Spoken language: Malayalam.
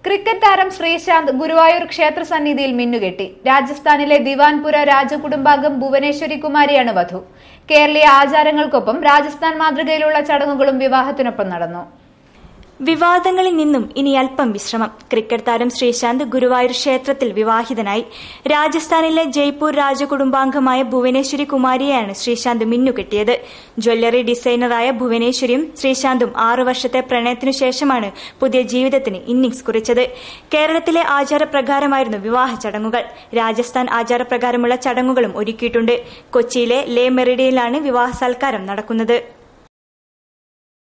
ക്രിക്കറ്റ് താരം ശ്രീശാന്ത് ഗുരുവായൂർ ക്ഷേത്ര സന്നിധിയിൽ മിന്നുകെട്ടി രാജസ്ഥാനിലെ ദിവാൻപുര രാജകുടുംബാംഗം ഭുവനേശ്വരി കുമാരിയാണ് വധു കേരളീയ ആചാരങ്ങൾക്കൊപ്പം രാജസ്ഥാൻ മാതൃകയിലുള്ള ചടങ്ങുകളും വിവാഹത്തിനൊപ്പം നടന്നു വിവാദങ്ങളിൽ നിന്നും ഇനി അല്പം വിശ്രമം ക്രിക്കറ്റ് താരം ശ്രീശാന്ത് ഗുരുവായൂർ ക്ഷേത്രത്തിൽ വിവാഹിതനായി രാജസ്ഥാനിലെ ജയ്പൂർ രാജകുടുംബാംഗമായ ഭുവനേശ്വരി കുമാരിയെയാണ് ശ്രീശാന്ത് മിന്നുകെട്ടിയത് ജ്വല്ലറി ഡിസൈനറായ ഭുവനേശ്വരിയും ശ്രീശാന്തും ആറു വർഷത്തെ പ്രണയത്തിനു ശേഷമാണ് പുതിയ ജീവിതത്തിന് ഇന്നിംഗ്സ് കുറിച്ചത് കേരളത്തിലെ ആചാരപ്രകാരമായിരുന്നു വിവാഹ ചടങ്ങുകൾ രാജസ്ഥാൻ ആചാരപ്രകാരമുള്ള ചടങ്ങുകളും ഒരുക്കിയിട്ടുണ്ട് കൊച്ചിയിലെ ലേ മെറിഡിയയിലാണ് വിവാഹ സൽക്കാരം നടക്കുന്നത്